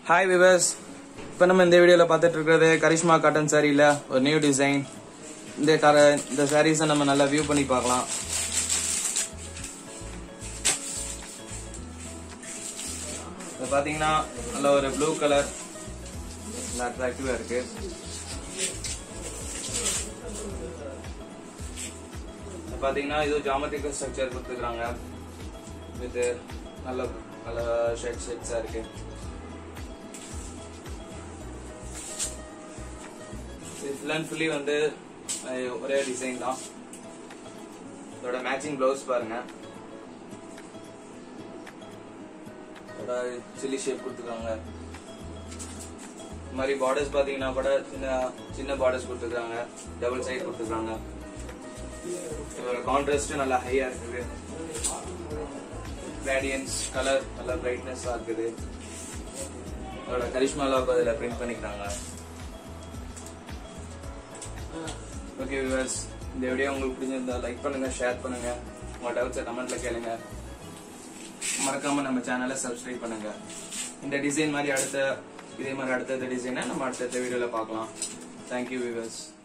hi viewers இப்போ நம்ம இந்த வீடியோவில் பார்த்துட்டு இருக்கிறது கரிஷ்மா காட்டன் சாரியில் ஒரு நியூ டிசைன் இந்த கர இந்த சாரீஸை நம்ம நல்லா வியூ பண்ணி பார்க்கலாம் இது பார்த்தீங்கன்னா நல்ல ஒரு ப்ளூ கலர் நல்லா அட்ராக்டிவாக இருக்கு இது பார்த்தீங்கன்னா இது ஜாமெட்ரிக்கல் ஸ்ட்ரக்சர் கொடுத்துருக்காங்க வித் நல்ல நல்ல ஷேட் ஷேட்ஸாக இருக்கு இது ஃபுல் அண்ட் ஃபுல்லி வந்து அஹ், ஒரே டிசைன் தான் இதோட மேட்சிங் ப்ளவுஸ் பாருங்க இதோட சில்லி ஷேப் கொடுத்துருக்காங்க இந்த மாதிரி பார்டர்ஸ் பாத்தீங்கன்னா கூட சின்ன சின்ன பார்டர்ஸ் கொடுத்துருக்காங்க டபுள் சைடு கொடுத்துருக்காங்க இதோட கான்ட்ராஸ்ட் நல்லா ஹையா இருக்குது கிராடியன்ஸ் கலர் நல்லா பிரைட்னஸ் இருக்குது இதோட கரிஷ்மா லாக் அதில் பிரிண்ட் பண்ணிக்கிறாங்க ஓகே வியூவர்ஸ் இந்த வீடியோ உங்களுக்கு பிடிச்சிருந்தா லைக் பண்ணுங்க ஷேர் பண்ணுங்க உங்க டவுட்ஸை கமெண்ட்ல கேளுங்க மறக்காம நம்ம சேனலை சப்ஸ்கிரைப் பண்ணுங்க இந்த டிசைன் மாதிரி அடுத்த இதே மாதிரி அடுத்த டிசைனை நம்ம அடுத்த வீடியோல பார்க்கலாம் தேங்க்யூ வியூவர்ஸ்